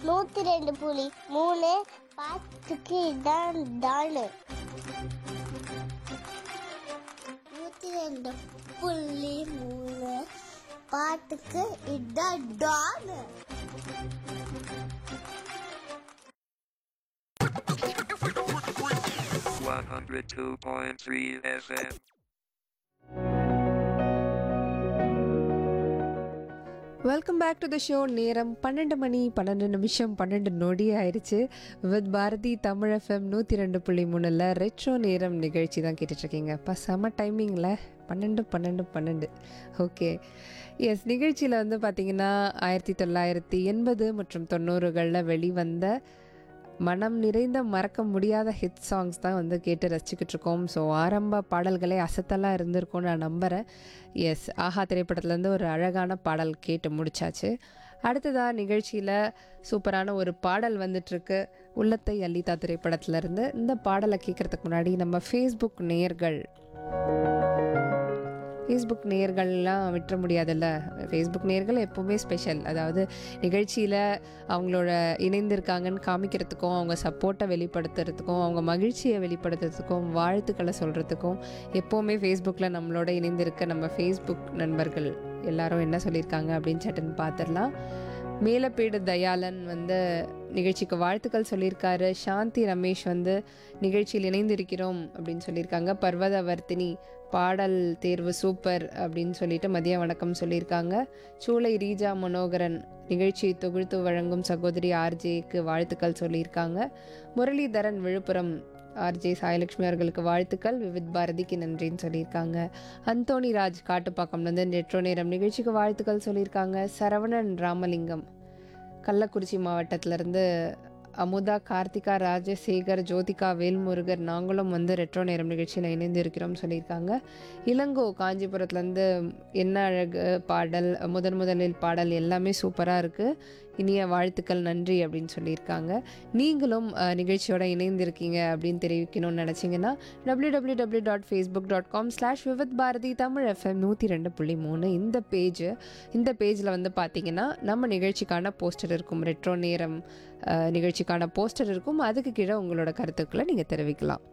நூத்தி ரெண்டு புலி மூணு பாத்துக்கு இதான் டாலு நூத்தி ரெண்டு புள்ளி மூணு பாட்டுக்கு இதான் டாலு One hundred two point three FM. Welcome back to the show நேரம் பன்னெண்டு மணி பன்னெண்டு நிமிஷம் பன்னெண்டு நொடி ஆயிடுச்சு வித் பாரதி தமிழ் எஃப்எம் நூற்றி ரெண்டு புள்ளி மூணில் ரெட்ரோ நேரம் நிகழ்ச்சி தான் கேட்டுட்ருக்கீங்க இப்போ செம டைமிங்கில் பன்னெண்டு பன்னெண்டு பன்னெண்டு ஓகே எஸ் நிகழ்ச்சியில் வந்து பார்த்திங்கன்னா ஆயிரத்தி தொள்ளாயிரத்தி எண்பது மற்றும் தொண்ணூறுகளில் வெளிவந்த மனம் நிறைந்த மறக்க முடியாத ஹிட் சாங்ஸ் தான் வந்து கேட்டு ரசிச்சுக்கிட்டு இருக்கோம் ஸோ ஆரம்ப பாடல்களே அசத்தலாக இருந்திருக்கும்னு நான் நம்புகிறேன் எஸ் ஆஹா திரைப்படத்துலேருந்து ஒரு அழகான பாடல் கேட்டு முடிச்சாச்சு அடுத்ததாக நிகழ்ச்சியில் சூப்பரான ஒரு பாடல் வந்துட்டுருக்கு உள்ளத்தை அள்ளிதா திரைப்படத்துலேருந்து இந்த பாடலை கேட்குறதுக்கு முன்னாடி நம்ம ஃபேஸ்புக் நேயர்கள் ஃபேஸ்புக் நேயர்கள்லாம் விட்டுற முடியாதுல்ல ஃபேஸ்புக் நேயர்கள் எப்போவுமே ஸ்பெஷல் அதாவது நிகழ்ச்சியில் அவங்களோட இணைந்திருக்காங்கன்னு காமிக்கிறதுக்கும் அவங்க சப்போர்ட்டை வெளிப்படுத்துறதுக்கும் அவங்க மகிழ்ச்சியை வெளிப்படுத்துறதுக்கும் வாழ்த்துக்களை சொல்கிறதுக்கும் எப்போவுமே ஃபேஸ்புக்கில் நம்மளோட இணைந்திருக்க நம்ம ஃபேஸ்புக் நண்பர்கள் எல்லாரும் என்ன சொல்லியிருக்காங்க அப்படின்னு சட்டுன்னு பார்த்துடலாம் மேலப்பேடு தயாளன் வந்து நிகழ்ச்சிக்கு வாழ்த்துக்கள் சொல்லியிருக்காரு சாந்தி ரமேஷ் வந்து நிகழ்ச்சியில் இணைந்திருக்கிறோம் அப்படின்னு சொல்லியிருக்காங்க பர்வதவர்த்தினி பாடல் தேர்வு சூப்பர் அப்படின்னு சொல்லிட்டு மதிய வணக்கம் சொல்லியிருக்காங்க சூளை ரீஜா மனோகரன் நிகழ்ச்சியை தொகுத்து வழங்கும் சகோதரி ஆர்ஜேக்கு வாழ்த்துக்கள் சொல்லியிருக்காங்க முரளிதரன் விழுப்புரம் ஆர்ஜே சாயலட்சுமி அவர்களுக்கு வாழ்த்துக்கள் விவித் பாரதிக்கு நன்றின்னு சொல்லியிருக்காங்க அந்தோணி ராஜ் காட்டுப்பாக்கம்லேருந்து நெட்ரோ நேரம் நிகழ்ச்சிக்கு வாழ்த்துக்கள் சொல்லியிருக்காங்க சரவணன் ராமலிங்கம் கள்ளக்குறிச்சி மாவட்டத்திலேருந்து அமுதா கார்த்திகா ராஜசேகர் ஜோதிகா வேல்முருகர் நாங்களும் வந்து ரெட்ரோ நேரம் நிகழ்ச்சியில் இணைந்து இருக்கிறோம் சொல்லியிருக்காங்க இளங்கோ காஞ்சிபுரத்துலேருந்து என்ன அழகு பாடல் முதன் முதலில் பாடல் எல்லாமே சூப்பராக இருக்குது இனிய வாழ்த்துக்கள் நன்றி அப்படின்னு சொல்லியிருக்காங்க நீங்களும் அஹ், நிகழ்ச்சியோட இணைந்திருக்கீங்க அப்படின்னு தெரிவிக்கணும்னு நினச்சிங்கன்னா W W W dot Facebook dot com slash Vividh Bharati Tamil FM நூற்றி ரெண்டு புள்ளி மூணு இந்த பேஜ் இந்த பேஜில் வந்து பார்த்தீங்கன்னா நம்ம நிகழ்ச்சிக்கான போஸ்டர் இருக்கும் ரெட்ரோ நேரம் அஹ், நிகழ்ச்சிக்கான போஸ்டர் இருக்கும் அதுக்கு கீழே உங்களோட கருத்துக்களை நீங்கள் தெரிவிக்கலாம்